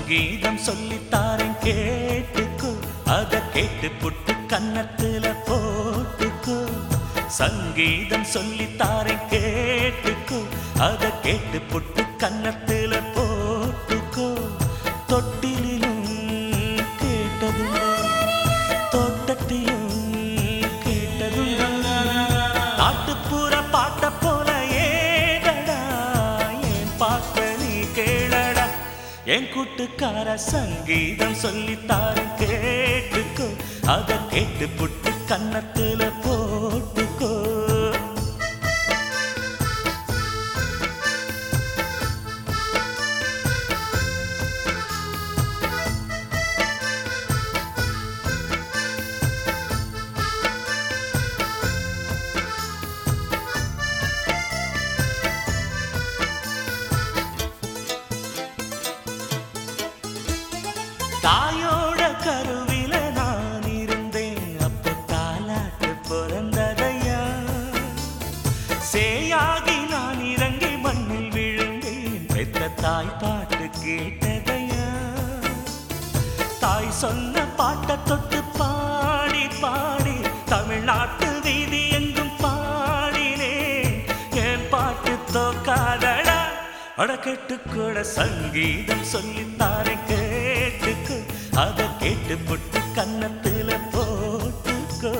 சங்கீதம் சொல்லித்தாரேன் கேட்டுக்கோ அத கேட்டு புட்டு கன்னத்துல போட்டுக்கோ சங்கீதம் சொல்லித்தாரேன் கேட்டுக்கோ அத கேட்டு புட்டு கன்னத்துல போட்டுக்கோ தொட்டிலும் கேட்டதுண்டா தோட்டத்திலும் கேட்டதுண்டா நாட்டுப்புற பாட்ட போல ஏடடா என் பாட்ட நீ கேளடா என் கூட்டுக்கார சங்கீதம் சொல்லித்தாரு கேட்டுக்கோ அத கேட்டு புட்டு கன்னத்துல போட்டுக்கோ தாயோட கருவில நான் இருந்தேன் அப்ப தாலாட்டு பிறந்ததையா சேயாகி நான் இறங்கி மண்ணில் விழுந்தேன் பெத்த தாய் பாட்டு கேட்டதையா தாய் சொன்ன பாட்டை தொட்டு பாடி பாடி தமிழ்நாட்டு வீதி எங்கும் பாடினேன் என் பாட்டு தோக்காதடா அடக்கெட்டு கூட சங்கீதம் சொல்லித்தாரே கேட்டுக்கு அத கேட்டு புட்டு கன்னத்துல போட்டுக்கோ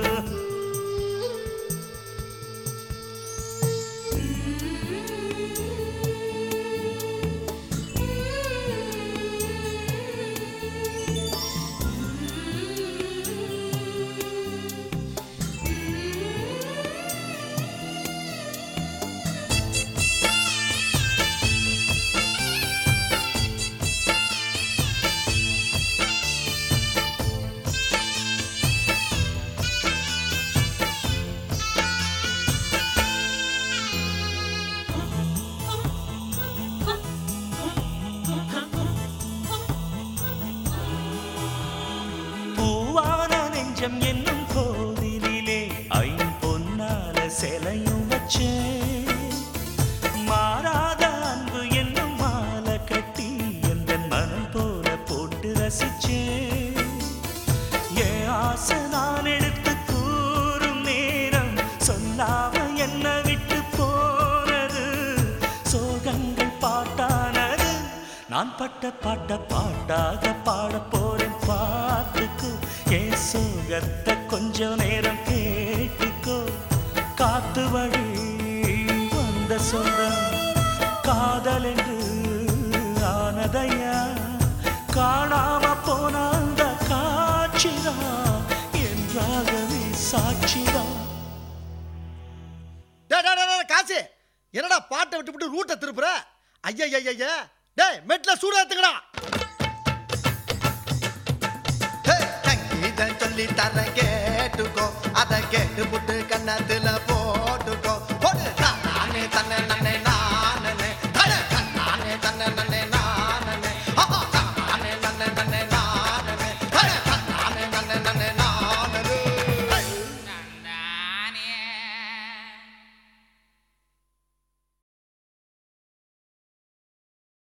பூவான நெஞ்சம் என்னும் கோவிலிலே ஐம்பொன்னால சிலையும் வச்சேன் மாறாத அன்பு என்னும் மாலை கட்டி எந்த மனம் போல போட்டு ரசிச்சேன் என் ஆசை நான் எடுத்து கூறும் நேரம் சொல்லாம என்ன விட்டு போனது சோகங்கள் பாட்டானது நான் பட்ட பாட்ட பாட்டாக பாட போறேன் பாட்டுக்கு என் சோகத்தை கொஞ்ச நேரம் கேட்டுக்கோ காத்து வழி வந்த சொந்தம் காதல் என்று ஆனதையா காணாம போன அந்த காட்சிதான் என்றாகவே சாட்சிதான் டேய், டேய், டேய், டேய், காசு என்னடா பாட்டை விட்டு விட்டு ரூட்டை திருப்புற ஐயா ஐயா டேய் மெட்ல சூட ஏத்துக்கடா சங்கீதம் சொல்லி தர கேட்டுக்கோ அத கேட்டு புட்டு கண்ணத்துல